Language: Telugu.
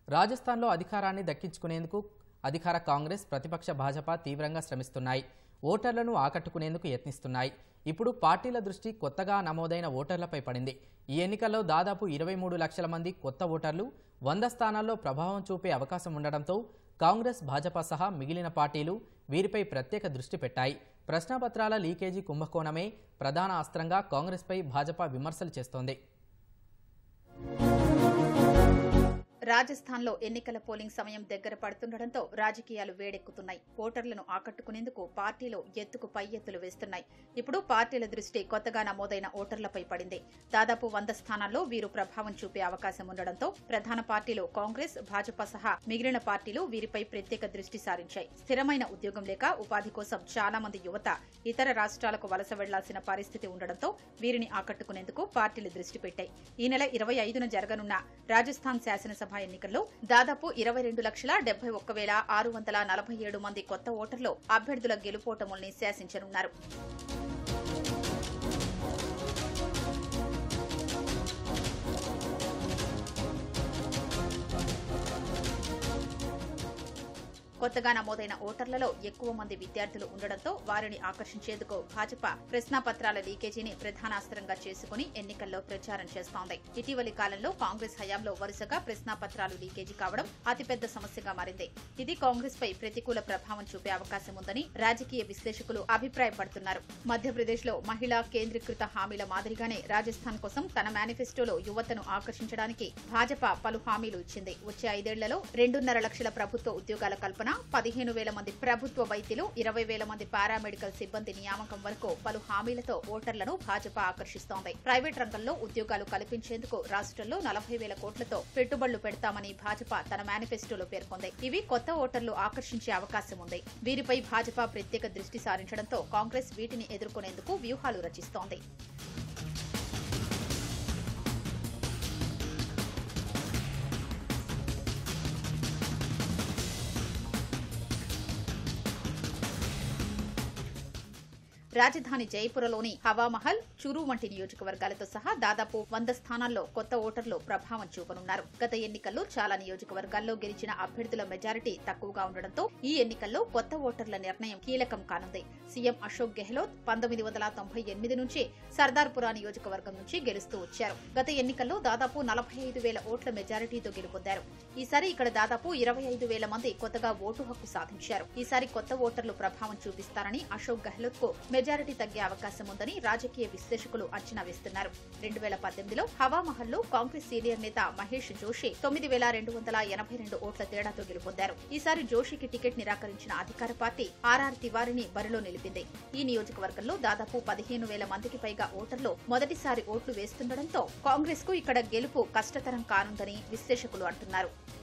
రాజస్థాన్లో అధికారాన్ని దక్కించుకునేందుకు అధికార కాంగ్రెస్ ప్రతిపక్ష భాజపా తీవ్రంగా శ్రమిస్తున్నాయి ఓటర్లను ఆకట్టుకునేందుకు యత్నిస్తున్నాయి ఇప్పుడు పార్టీల దృష్టి కొత్తగా నమోదైన ఓటర్లపై పడింది ఈ ఎన్నికల్లో దాదాపు ఇరవై మూడు లక్షల మంది కొత్త ఓటర్లు వంద స్థానాల్లో ప్రభావం చూపే అవకాశం ఉండడంతో కాంగ్రెస్ భాజపా సహా మిగిలిన పార్టీలు వీరిపై ప్రత్యేక దృష్టి పెట్టాయి ప్రశ్నాపత్రాల లీకేజీ కుంభకోణమే ప్రధాన అస్త్రంగా కాంగ్రెస్పై భాజపా విమర్శలు చేస్తోంది రాజస్థాన్లో ఎన్నికల పోలింగ్ సమయం దగ్గర పడుతుండటంతో రాజకీయాలు వేడెక్కుతున్నాయి ఓటర్లను ఆకట్టుకునేందుకు పార్టీలు ఎత్తుకు పై ఎత్తులు వేస్తున్నాయి ఇప్పుడు పార్టీల దృష్టి కొత్తగా నమోదైన ఓటర్లపై పడింది దాదాపు వంద స్థానాల్లో వీరు ప్రభావం చూపే అవకాశం ఉండడంతో ప్రధాన పార్టీలు కాంగ్రెస్ భాజపా సహా మిగిలిన పార్టీలు వీరిపై ప్రత్యేక దృష్టి సారించాయి స్థిరమైన ఉద్యోగం లేక ఉపాధి కోసం చాలా మంది యువత ఇతర రాష్ట్రాలకు వలస వెళ్లాల్సిన పరిస్థితి ఉండడంతో వీరిని ఆకట్టుకునేందుకు పార్టీలు దృష్టి పెట్టాయి ఈ నెల ఇరవై ఐదున జరగనున్న రాజస్థాన్ శాసనసభ ఎన్నికల్లో దాదాపు ఇరవై రెండు లక్షల డెబ్బై ఒక్క వేల ఆరు వందల నలభై ఏడు మంది కొత్త ఓటర్లు అభ్యర్థుల గెలుపోటముల్ని శాసించనున్నారు కొత్తగా నమోదైన ఓటర్లలో ఎక్కువ మంది విద్యార్థులు ఉండడంతో వారిని ఆకర్షించేందుకు భాజపా ప్రశ్నాపత్రాల లీకేజీని ప్రధానాస్త్రంగా చేసుకుని ఎన్నికల్లో ప్రచారం చేస్తోంది ఇటీవలి కాలంలో కాంగ్రెస్ హయాంలో వరుసగా ప్రశ్నాపత్రాలు లీకేజీ కావడం అతిపెద్ద సమస్యగా మారింది ఇది కాంగ్రెస్ పై ప్రతికూల ప్రభావం చూపే అవకాశం ఉందని రాజకీయ విశ్లేషకులు అభిప్రాయపడుతున్నారు మధ్యప్రదేశ్ లో మహిళా కేంద్రీకృత హామీల మాదిరిగానే రాజస్థాన్ కోసం తన మేనిఫెస్టోలో యువతను ఆకర్షించడానికి భాజపా పలు హామీలు ఇచ్చింది వచ్చే ఐదేళ్లలో రెండున్నర లక్షల ప్రభుత్వ ఉద్యోగాల కల్పన పదిహేను వేల మంది ప్రభుత్వ వైద్యులు ఇరవై వేల మంది పారామెడికల్ సిబ్బంది నియామకం వరకు పలు హామీలతో ఓటర్లను భాజపా ఆకర్షిస్తోంది ప్రైవేట్ రంగంలో ఉద్యోగాలు కల్పించేందుకు రాష్ట్రంలో నలభై వేల కోట్లతో పెట్టుబడులు పెడతామని భాజపా తన మేనిఫెస్టోలో పేర్కొంది ఇవి కొత్త ఓటర్లు ఆకర్షించే అవకాశం ఉంది వీరిపై భాజపా ప్రత్యేక దృష్టి సారించడంతో కాంగ్రెస్ వీటిని ఎదుర్కొనేందుకు వ్యూహాలు రచిస్తోంది రాజధాని జైపురలోని హవామహల్ చురు వంటి నియోజకవర్గాలతో సహా దాదాపు వంద స్థానాల్లో కొత్త ఓటర్లు ప్రభావం చూపనున్నారు గత ఎన్నికల్లో చాలా నియోజకవర్గాల్లో గెలిచిన అభ్యర్థుల మెజారిటీ తక్కువగా ఉండడంతో ఈ ఎన్నికల్లో కొత్త ఓటర్ల నిర్ణయం కీలకం కానుంది సీఎం అశోక్ గెహ్లోత్ పంతొమ్మిది వందల తొంభై ఎనిమిది నుంచి సర్దార్పురా నియోజకవర్గం నుంచి గెలుస్తూ వచ్చారు గత ఎన్నికల్లో దాదాపు నలభై ఐదు వేల ఓట్ల మెజారిటీతో గెలుపొందారు ఈసారి ఇక్కడ దాదాపు ఇరవై ఐదు వేల మంది కొత్తగా ఓటు హక్కు సాధించారు ఈసారి కొత్త ఓటర్లు ప్రభావం చూపిస్తారని అశోక్ గెహ్లోత్ కు మెజారిటీ తగ్గే అవకాశం ఉందని రాజకీయ విశ్లేషకులు అంచనా వేస్తున్నారు రెండు వేల పద్దెనిమిదిలో హవామహల్లో కాంగ్రెస్ సీనియర్ నేత మహేష్ జోషి తొమ్మిది వేల రెండు వందల ఎనభై రెండు ఓట్ల తేడాతో గెలుపొందారు ఈసారి జోషికి టికెట్ నిరాకరించిన అధికార పార్టీ ఆర్ఆర్ తివారిని బరిలో నిలిపింది ఈ నియోజకవర్గంలో దాదాపు పదిహేను వేల మందికి పైగా ఓటర్లు మొదటిసారి ఓట్లు వేస్తుండటంతో కాంగ్రెస్ కు ఇక్కడ గెలుపు కష్టతరం కానుందని విశ్లేషకులు అంటున్నారు